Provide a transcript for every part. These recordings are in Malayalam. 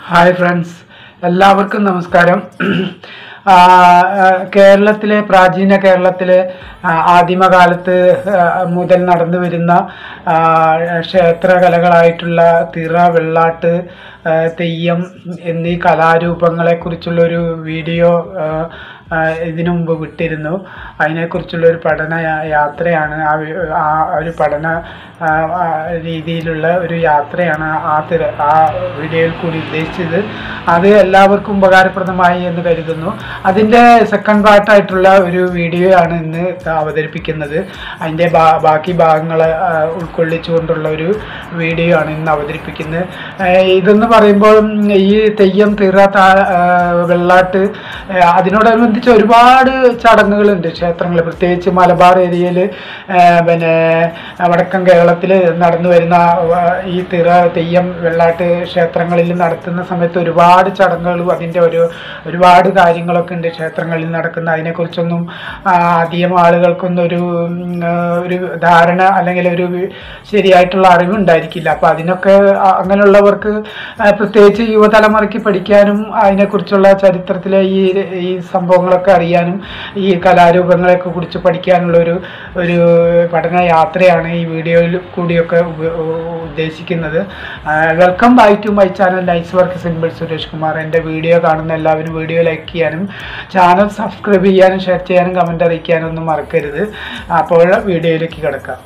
ഹായ് ഫ്രണ്ട്സ് എല്ലാവർക്കും നമസ്കാരം ആ, ആ, കേരളത്തിലെ പ്രാചീന കേരളത്തിലെ ആ, ആദിമകാലത്ത് ആ, മുതൽ നടന്നു വരുന്ന ആ, ക്ഷേത്രകലകളായിട്ടുള്ള തിറ വെള്ളാട്ട് ആ, തെയ്യം എന്നീ കലാരൂപങ്ങളെക്കുറിച്ചുള്ളൊരു വീഡിയോ ആ, ആ, ഇതിനു മുമ്പ് വിട്ടിരുന്നു അതിനെക്കുറിച്ചുള്ള ഒരു പഠന യാ- യാത്രയാണ് ആ വി- ആ ഒരു പഠന ആ, ആ, രീതിയിലുള്ള ഒരു യാത്രയാണ് ആ തിര ആ വീഡിയോയിൽ കൂടി ഉദ്ദേശിച്ചത് അത് എല്ലാവർക്കും ഉപകാരപ്രദമായി എന്ന് കരുതുന്നു അതിൻ്റെ സെക്കൻഡ് പാർട്ടായിട്ടുള്ള ഒരു വീഡിയോ ആണ് ഇന്ന് അവതരിപ്പിക്കുന്നത് അതിൻ്റെ ബാ- ബാക്കി ഭാഗങ്ങൾ ഉൾക്കൊള്ളിച്ചുകൊണ്ടുള്ള ഒരു വീഡിയോ ആണ് ഇന്ന് അവതരിപ്പിക്കുന്നത് ആ, ഇതെന്ന് പറയുമ്പോൾ ഉം, ഈ തെയ്യം തിറ താ- ആ, വെള്ളാട്ട് ആ, അതിനോടനുബന്ധിച്ച് ഒരുപാട് ചടങ്ങുകളുണ്ട് ക്ഷേത്രങ്ങൾ പ്രത്യേകിച്ച് മലബാർ ഏരിയയിൽ പിന്നെ വടക്കൻ കേരളത്തിൽ നടന്നു വരുന്ന ആ, ഈ തിറ തെയ്യം വെള്ളാട്ട് ക്ഷേത്രങ്ങളിൽ നടത്തുന്ന സമയത്ത് ഒരുപാട് ചടങ്ങുകളും അതിൻ്റെ ഒരു ഒരുപാട് കാര്യങ്ങളൊക്കെ ഉണ്ട് ക്ഷേത്രങ്ങളിൽ നടക്കുന്ന അതിനെക്കുറിച്ചൊന്നും ആ, അധികം ആളുകൾക്കൊന്നും ഒരു ഉം, ആ, ഒരു ധാരണ അല്ലെങ്കിൽ ഒരു വി- ശരിയായിട്ടുള്ള അറിവുണ്ടായിരിക്കില്ല അപ്പോൾ അതിനൊക്കെ ആ, അങ്ങനെയുള്ളവർക്ക് ആ, പ്രത്യേകിച്ച് യുവതലമുറയ്ക്ക് പഠിക്കാനും അതിനെക്കുറിച്ചുള്ള ചരിത്രത്തിലെ ഈ ഈ സംഭവങ്ങളൊക്കെ അറിയാനും ഈ കലാരൂപങ്ങളെയൊക്കെ കുറിച്ച് പഠിക്കാനുള്ള ഒരു ഒരു പഠന യാത്രയാണ് ഈ വീഡിയോയിൽ കൂടിയൊക്കെ ഉപ- ഉദ്ദേശിക്കുന്നത് welcome by to my channel nice work simple Suresh Kumar എൻ്റെ വീഡിയോ കാണുന്ന എല്ലാവരും വീഡിയോ ലൈക്ക് ചെയ്യാനും ചാനൽ സബ്സ്ക്രൈബ് ചെയ്യാനും ഷെയർ ചെയ്യാനും കമൻ്റ് അറിയിക്കാനും ഒന്നും മറക്കരുത് അപ്പോൾ വീഡിയോയിലേക്ക് കിടക്കാം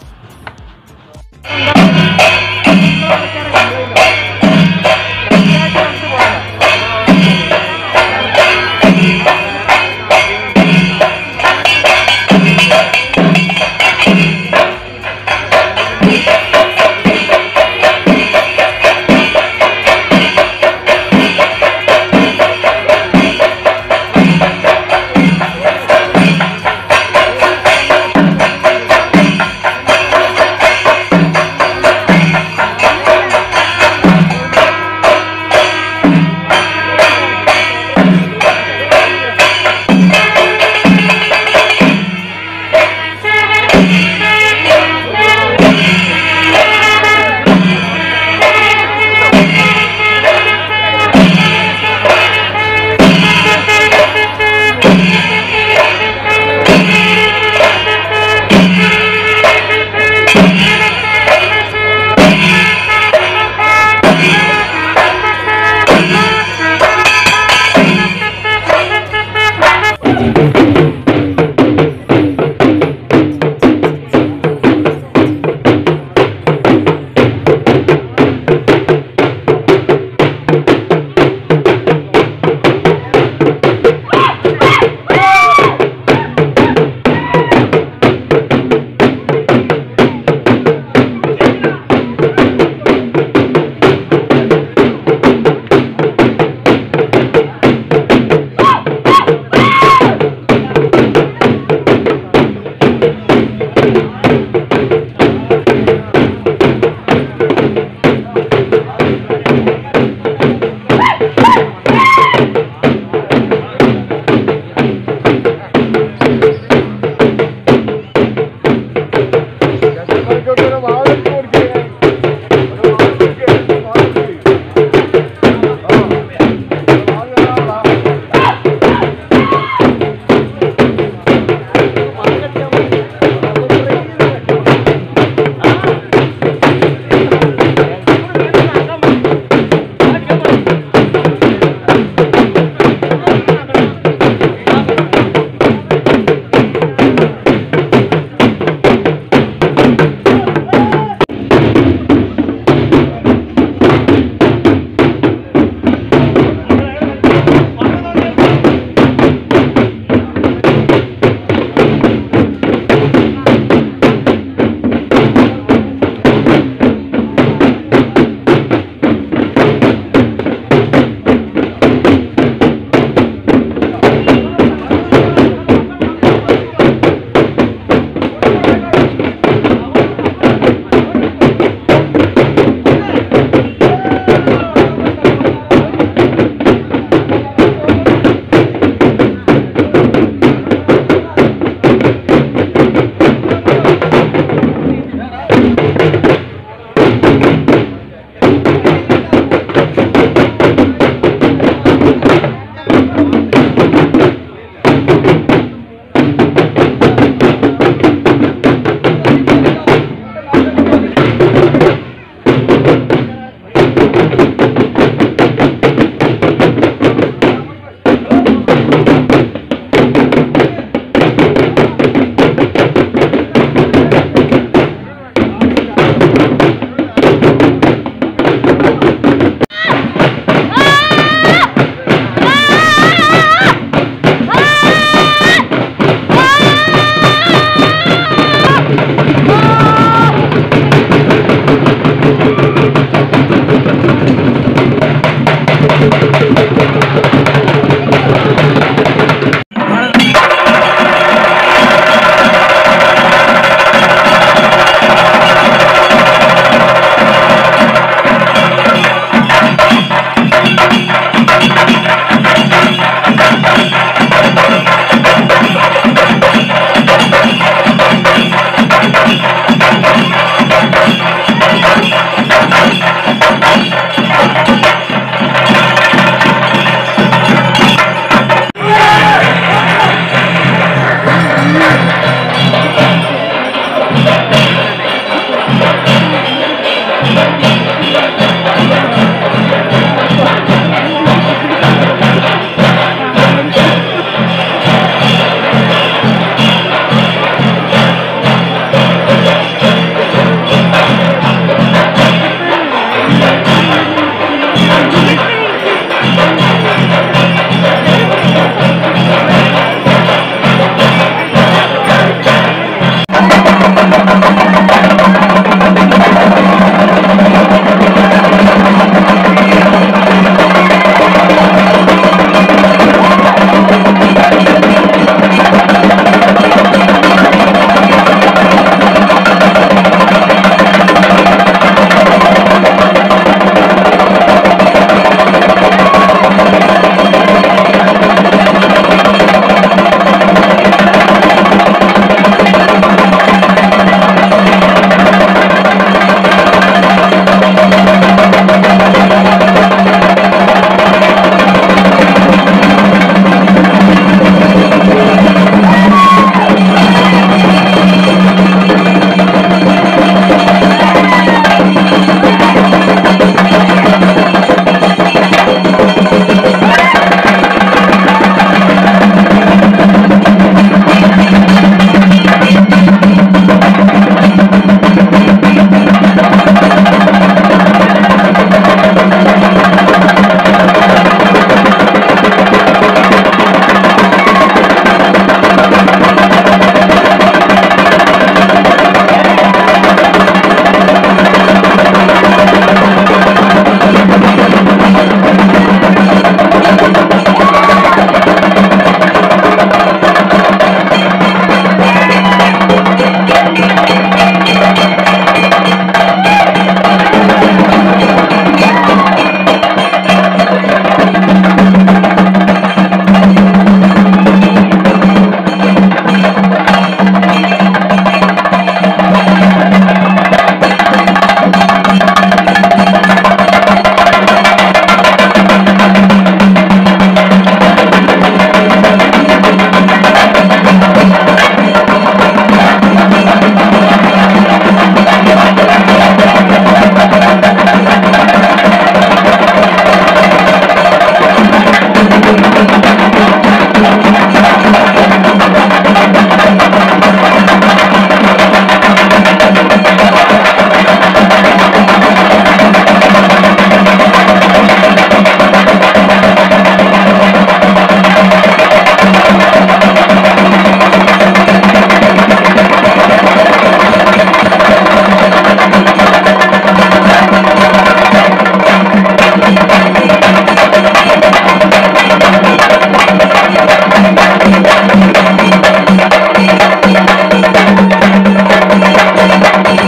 ആ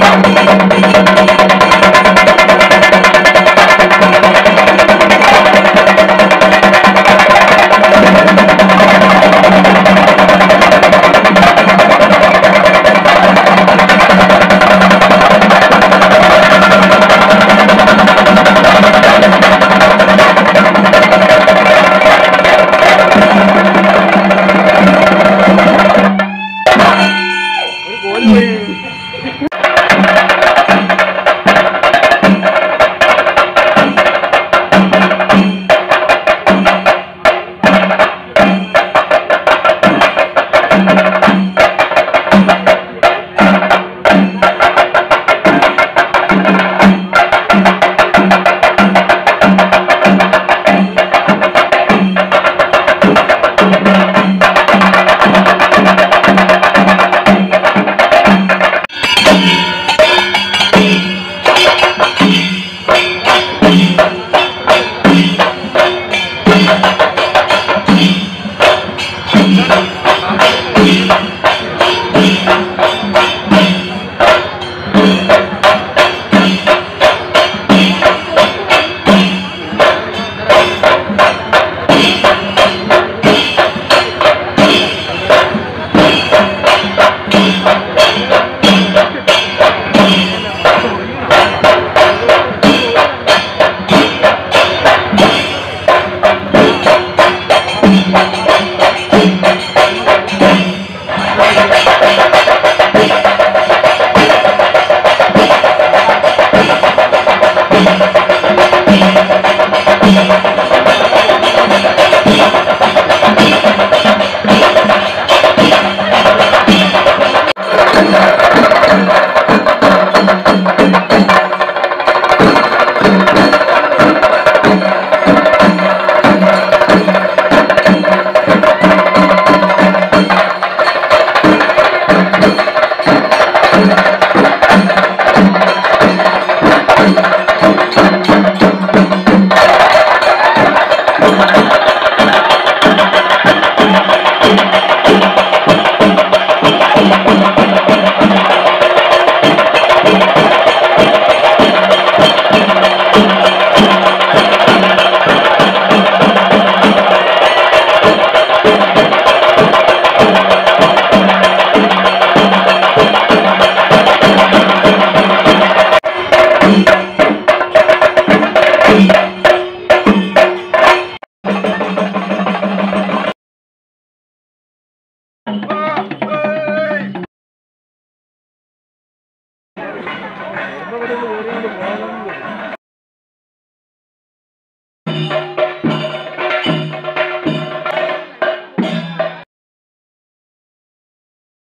ഇവിടെ